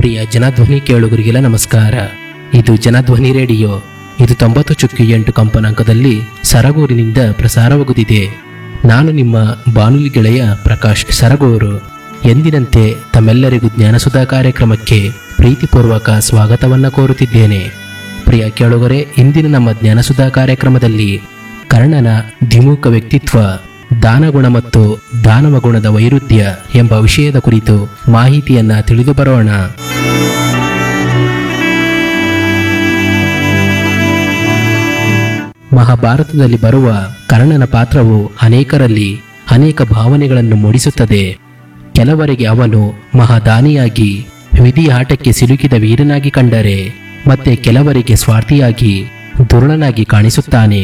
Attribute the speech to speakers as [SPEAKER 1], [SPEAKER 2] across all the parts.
[SPEAKER 1] ಪ್ರಿಯ ಜನಧ್ವನಿ ಕೇಳುಗರಿಗೆಲ್ಲ ನಮಸ್ಕಾರ ಇದು ಜನಧ್ವನಿ ರೇಡಿಯೋ ಇದು ತೊಂಬತ್ತು ಚುಕ್ಕಿ ಎಂಟು ಕಂಪನಾಂಕದಲ್ಲಿ ಸರಗೂರಿನಿಂದ ಪ್ರಸಾರವಾಗುತ್ತಿದೆ ನಾನು ನಿಮ್ಮ ಬಾನುಲಿ ಗೆಳೆಯ ಪ್ರಕಾಶ್ ಸರಗೂರು ಎಂದಿನಂತೆ ತಮ್ಮೆಲ್ಲರಿಗೂ ಜ್ಞಾನಸುಧಾ ಕಾರ್ಯಕ್ರಮಕ್ಕೆ ಪ್ರೀತಿಪೂರ್ವಕ ಸ್ವಾಗತವನ್ನ ಕೋರುತ್ತಿದ್ದೇನೆ ಪ್ರಿಯ ಕೇಳುಗರೆ ಇಂದಿನ ನಮ್ಮ ಜ್ಞಾನಸುಧಾ ಕಾರ್ಯಕ್ರಮದಲ್ಲಿ ಕರ್ಣನ ದ್ವಿಮುಖ ವ್ಯಕ್ತಿತ್ವ ದಾನಗುಣ ಮತ್ತು ದಾನವ ಗುಣದ ವೈರುಧ್ಯ ಎಂಬ ವಿಷಯದ ಕುರಿತು ಮಾಹಿತಿಯನ್ನ ತಿಳಿದು ಬರೋಣ ಮಹಾಭಾರತದಲ್ಲಿ ಬರುವ ಕರ್ಣನ ಪಾತ್ರವು ಅನೇಕರಲ್ಲಿ ಅನೇಕ ಭಾವನೆಗಳನ್ನು ಮೂಡಿಸುತ್ತದೆ ಕೆಲವರಿಗೆ ಅವನು ಮಹಾದಾನಿಯಾಗಿ ವಿಧಿ ಆಟಕ್ಕೆ ಸಿಲುಕಿದ ವೀರನಾಗಿ ಕಂಡರೆ ಮತ್ತೆ ಕೆಲವರಿಗೆ ಸ್ವಾರ್ಥಿಯಾಗಿ ದುರ್ಣನಾಗಿ ಕಾಣಿಸುತ್ತಾನೆ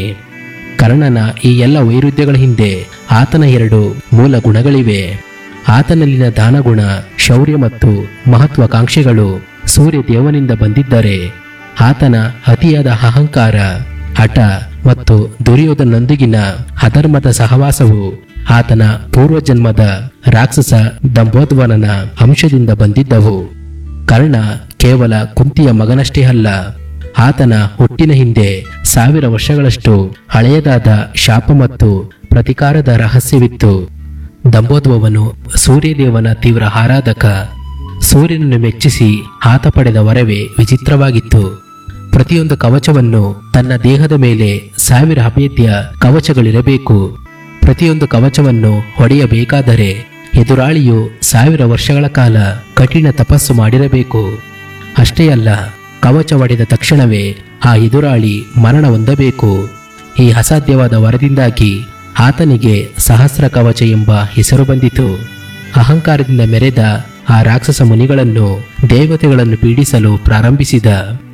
[SPEAKER 1] ಕರ್ಣನ ಈ ಎಲ್ಲ ವೈರುಧ್ಯಗಳ ಹಿಂದೆ ಆತನ ಎರಡು ಮೂಲ ಗುಣಗಳಿವೆ ಆತನಲ್ಲಿನ ದಾನಗುಣ ಶೌರ್ಯ ಮತ್ತು ಮಹತ್ವಾಕಾಂಕ್ಷೆಗಳು ಸೂರ್ಯ ದೇವನಿಂದ ಬಂದಿದ್ದರೆ ಆತನ ಅತಿಯಾದ ಅಹಂಕಾರ ಹಠ ಮತ್ತು ದುರ್ಯೋಧನೊಂದಿಗಿನ ಅಧರ್ಮದ ಸಹವಾಸವು ಆತನ ಪೂರ್ವಜನ್ಮದ ರಾಕ್ಷಸ ದಂಬೋದ್ವನನ ಅಂಶದಿಂದ ಬಂದಿದ್ದವು ಕರ್ಣ ಕೇವಲ ಕುಂತಿಯ ಮಗನಷ್ಟೇ ಅಲ್ಲ ಆತನ ಹುಟ್ಟಿನ ಹಿಂದೆ ಸಾವಿರ ವರ್ಷಗಳಷ್ಟು ಹಳೆಯದಾದ ಶಾಪ ಮತ್ತು ಪ್ರತಿಕಾರದ ರಹಸ್ಯವಿತ್ತು ದಂಬೋದ್ವವನು ಸೂರ್ಯದೇವನ ತೀವ್ರ ಆರಾಧಕ ಸೂರ್ಯನನ್ನು ಮೆಚ್ಚಿಸಿ ಆತ ಪಡೆದ ವರವೇ ವಿಚಿತ್ರವಾಗಿತ್ತು ಪ್ರತಿಯೊಂದು ಕವಚವನ್ನು ತನ್ನ ದೇಹದ ಮೇಲೆ ಸಾವಿರ ಅಭೇದ್ಯ ಕವಚಗಳಿರಬೇಕು ಪ್ರತಿಯೊಂದು ಕವಚವನ್ನು ಹೊಡೆಯಬೇಕಾದರೆ ಎದುರಾಳಿಯು ಸಾವಿರ ವರ್ಷಗಳ ಕಾಲ ಕಠಿಣ ತಪಸ್ಸು ಮಾಡಿರಬೇಕು ಅಷ್ಟೇ ಅಲ್ಲ ಕವಚ ಒಡೆದ ತಕ್ಷಣವೇ ಆ ಎದುರಾಳಿ ಮರಣ ಹೊಂದಬೇಕು ಈ ಅಸಾಧ್ಯವಾದ ವರದಿಂದಾಗಿ ಆತನಿಗೆ ಸಹಸ್ರ ಕವಚ ಎಂಬ ಹೆಸರು ಬಂದಿತು ಅಹಂಕಾರದಿಂದ ಮೆರೆದ ಆ ರಾಕ್ಷಸ ಮುನಿಗಳನ್ನು ದೇವತೆಗಳನ್ನು ಪೀಡಿಸಲು ಪ್ರಾರಂಭಿಸಿದ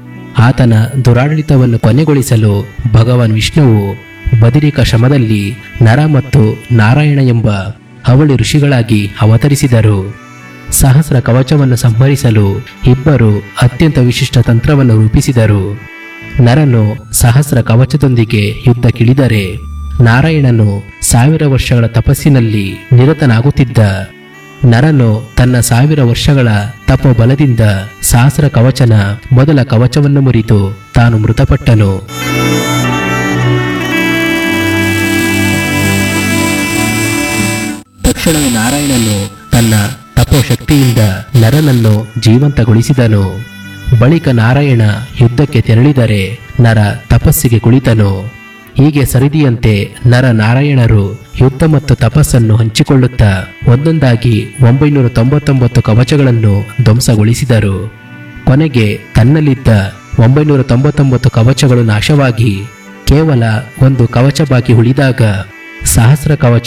[SPEAKER 1] ಆತನ ದುರಾಡಳಿತವನ್ನು ಕೊನೆಗೊಳಿಸಲು ಭಗವಾನ್ ವಿಷ್ಣುವು ಬದಿರಿಕ ಶ್ರಮದಲ್ಲಿ ನರ ಮತ್ತು ನಾರಾಯಣ ಎಂಬ ಅವಳಿ ಋಷಿಗಳಾಗಿ ಅವತರಿಸಿದರು ಸಹಸ್ರ ಕವಚವನ್ನು ಸಂಹರಿಸಲು ಇಬ್ಬರು ಅತ್ಯಂತ ವಿಶಿಷ್ಟ ತಂತ್ರವನ್ನು ರೂಪಿಸಿದರು ನರನು ಸಹಸ್ರ ಕವಚದೊಂದಿಗೆ ಯುದ್ಧಕ್ಕಿಳಿದರೆ ನಾರಾಯಣನು ಸಾವಿರ ವರ್ಷಗಳ ತಪಸ್ಸಿನಲ್ಲಿ ನಿರತನಾಗುತ್ತಿದ್ದ ನರನು ತನ್ನ ಸಾವಿರ ವರ್ಷಗಳ ತಪೋಬಲದಿಂದ ಸಹಸ್ರ ಕವಚನ ಮೊದಲ ಕವಚವನ್ನು ಮುರಿದು ತಾನು ಮೃತಪಟ್ಟನು ತಕ್ಷಣವೇ ನಾರಾಯಣನು ತನ್ನ ತಪೋಶಕ್ತಿಯಿಂದ ನರನನ್ನು ಜೀವಂತಗೊಳಿಸಿದನು ಬಳಿಕ ನಾರಾಯಣ ಯುದ್ಧಕ್ಕೆ ತೆರಳಿದರೆ ನರ ತಪಸ್ಸಿಗೆ ಕುಳಿತನು ಹೀಗೆ ಸರಿದಿಯಂತೆ ನರ ನಾರಾಯಣರು ಯುದ್ಧ ಮತ್ತು ತಪಸ್ಸನ್ನು ಹಂಚಿಕೊಳ್ಳುತ್ತಾ ಒಂದೊಂದಾಗಿ ಒಂಬೈನೂರ ತೊಂಬತ್ತೊಂಬತ್ತು ಕವಚಗಳನ್ನು ಧ್ವಂಸಗೊಳಿಸಿದರು ಕೊನೆಗೆ ತನ್ನಲ್ಲಿದ್ದ ಒಂಬೈನೂರ ತೊಂಬತ್ತೊಂಬತ್ತು ಕವಚಗಳು ನಾಶವಾಗಿ ಕೇವಲ ಒಂದು ಕವಚ ಬಾಕಿ ಉಳಿದಾಗ ಸಹಸ್ರ ಕವಚ